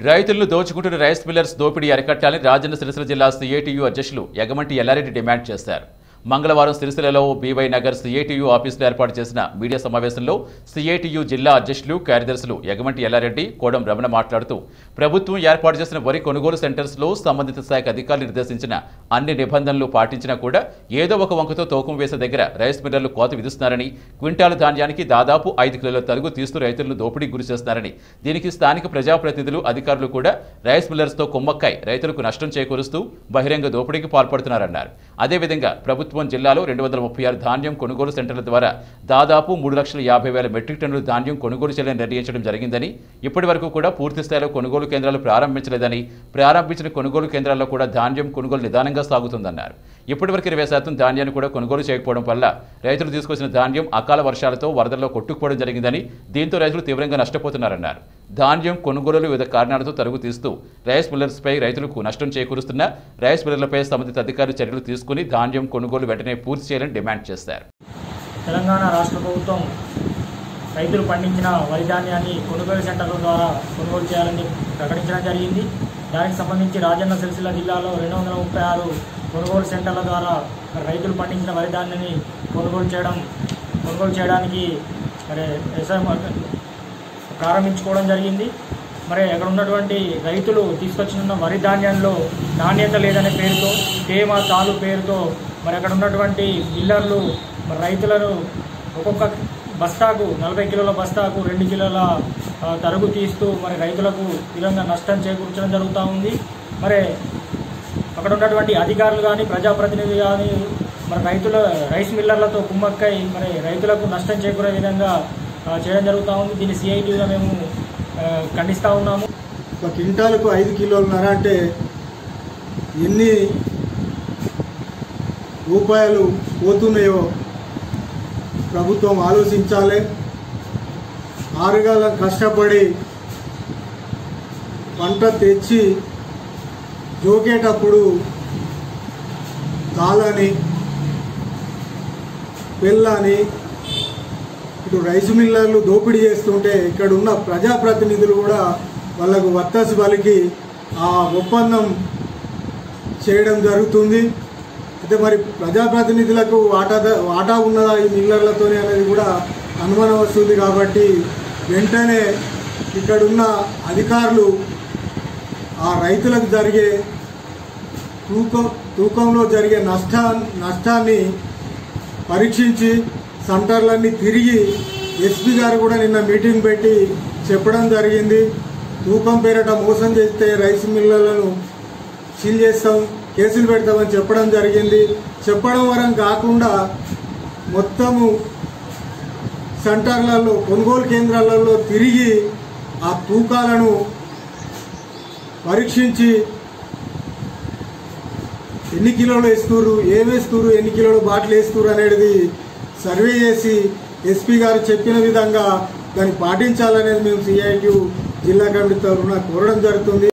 రైతులను దోచుకుంటున్న rice millers దోపిడీ అరికట్టాలని రాజన్న సిరిసిల్ల జిల్లా సిఐటియు అధ్యక్షులు యగమంటి ఎల్లారెడ్డి డిమాండ్ చేశారు మంగళవారం సిరిసిల్లలో బీవై నగర్ సిఐటియు ఆఫీసులో ఏర్పాటు చేసిన మీడియా సమావేశంలో సిఐటియు జిల్లా అధ్యక్షులు కార్యదర్శులు యగమంటి ఎల్లారెడ్డి కోడం రమణ మాట్లాడుతూ ప్రభుత్వం ఏర్పాటు చేసిన వరి కొనుగోలు సెంటర్స్లో సంబంధిత శాఖ అధికారులు నిర్దేశించిన అన్ని నిబంధనలు పాటించినా కూడా ఏదో ఒక వంకతో తూకం వేసే దగ్గర రైస్ మిల్లర్లు కోత విధిస్తున్నారని క్వింటాలు ధాన్యానికి దాదాపు ఐదు కిలోల తరుగు తీస్తూ రైతులను దోపిడీకి గురి చేస్తున్నారని దీనికి స్థానిక ప్రజాప్రతినిధులు అధికారులు కూడా రైస్ మిల్లర్స్తో కుమ్మక్కై రైతులకు నష్టం చేకూరుస్తూ బహిరంగ దోపిడీకి పాల్పడుతున్నారన్నారు అదేవిధంగా ప్రభుత్వం జిల్లాలో రెండు వందల ముప్పై ఆరు ధాన్యం కొనుగోలు సెంటర్ల ద్వారా దాదాపు మూడు లక్షల యాభై వేల మెట్రిక్ టన్నుల ధాన్యం కొనుగోలు చేయాలని నిర్ణయించడం జరిగిందని ఇప్పటి వరకు కూడా పూర్తి స్థాయిలో కొనుగోలు కేంద్రాలు ప్రారంభించలేదని ప్రారంభించిన కొనుగోలు కేంద్రాల్లో కూడా ధాన్యం కొనుగోలు నిదానంగా సాగుతుందన్నారు ఇప్పటి వరకు ఇరవై శాతం ధాన్యాన్ని కూడా కొనుగోలు చేయకపోవడం వల్ల రైతులు తీసుకొచ్చిన ధాన్యం అకాల వర్షాలతో వరదల్లో కొట్టుకుపోవడం జరిగిందని దీంతో రైతులు తీవ్రంగా నష్టపోతున్నారన్నారు ధాన్యం కొనుగోలులు వివిధ కారణాలతో తరుగు తీస్తూ రైస్ మిల్లర్స్పై రైతులకు నష్టం చేకూరుస్తున్న రైస్ మిల్లర్లపై సంబంధిత అధికారులు చర్యలు తీసుకుని ధాన్యం కొనుగోలు వెంటనే పూర్తి చేయాలని డిమాండ్ చేశారు తెలంగాణ రాష్ట్ర ప్రభుత్వం రైతులు పండించిన వరి ధాన్యాన్ని కొనుగోలు సెంటర్ల ద్వారా కొనుగోలు చేయాలని ప్రకటించడం జరిగింది దానికి సంబంధించి రాజన్న సిరిసిల్ల జిల్లాలో రెండు వందల ముప్పై ఆరు కొనుగోలు సెంటర్ల ద్వారా మరి రైతులు పండించిన వరి ధాన్యాన్ని కొనుగోలు చేయడం కొనుగోలు చేయడానికి మరి వ్యవసాయం ప్రారంభించుకోవడం జరిగింది మరి అక్కడ ఉన్నటువంటి రైతులు తీసుకొచ్చిన వరి ధాన్యంలో నాణ్యత లేదనే పేరుతో తేమ తాలు పేరుతో మరి అక్కడ ఉన్నటువంటి మిల్లర్లు మరి రైతులను ఒక్కొక్క బస్తాకు నలభై కిలోల బస్తాకు రెండు కిలోల ఆ, తరుగు తీస్తూ మరి రైతులకు తీవ్రంగా నష్టం చేకూర్చడం జరుగుతూ ఉంది మరి అక్కడ ఉన్నటువంటి అధికారులు కానీ ప్రజాప్రతినిధులు కానీ మరి రైతుల రైస్ మిల్లర్లతో కుమ్మక్కై మరి రైతులకు నష్టం చేకూరే విధంగా ఆ, చేయడం జరుగుతూ ఉంది దీన్ని సిఐటిగా మేము ఆ, ఖండిస్తూ ఉన్నాము ఒక క్వింటాలకు ఐదు కిలోలున్నర అంటే ఎన్ని రూపాయలు పోతున్నాయో ప్రభుత్వం ఆలోచించాలి ఆరుగాలం కష్టపడి పంట తెచ్చి జోకేటప్పుడు దాలని పెళ్ళని ఇటు రైసు మిల్లర్లు దోపిడీ చేస్తుంటే ఇక్కడ ఉన్న ప్రజాప్రతినిధులు కూడా వాళ్ళకు వత్తాసు పలికి ఆ ఒప్పందం చేయడం జరుగుతుంది అయితే మరి ప్రజాప్రతినిధులకు వాటా వాటా ఉన్నదా ఈ మిల్లర్లతోనే అనేది కూడా అనుమానం వస్తుంది కాబట్టి వెంటనే ఇక్కడున్న అధికారులు ఆ రైతులకు జరిగే తూకం తూకంలో జరిగే నష్ట నష్టాన్ని పరీక్షించి సెంటర్లన్నీ తిరిగి ఎస్పీ గారు కూడా నిన్న మీటింగ్ పెట్టి చెప్పడం జరిగింది తూకం పేరట మోసం చేస్తే రైస్ మిల్లర్లను సీల్ చేస్తాం కేసులు పెడతామని చెప్పడం జరిగింది చెప్పడం వరం కాకుండా మొత్తము సెంటర్లలో కొనుగోలు కేంద్రాలలో తిరిగి ఆ తూకాలను పరీక్షించి ఎన్ని కిలోలు వేస్తున్నారు ఏం వేస్తున్నారు ఎన్ని కిలోలు బాటిల్ వేస్తున్నారు అనేది సర్వే చేసి ఎస్పీ గారు చెప్పిన విధంగా దాన్ని పాటించాలనేది మేము సిఐటి జిల్లా కమిటీ తరఫున కోరడం జరుగుతుంది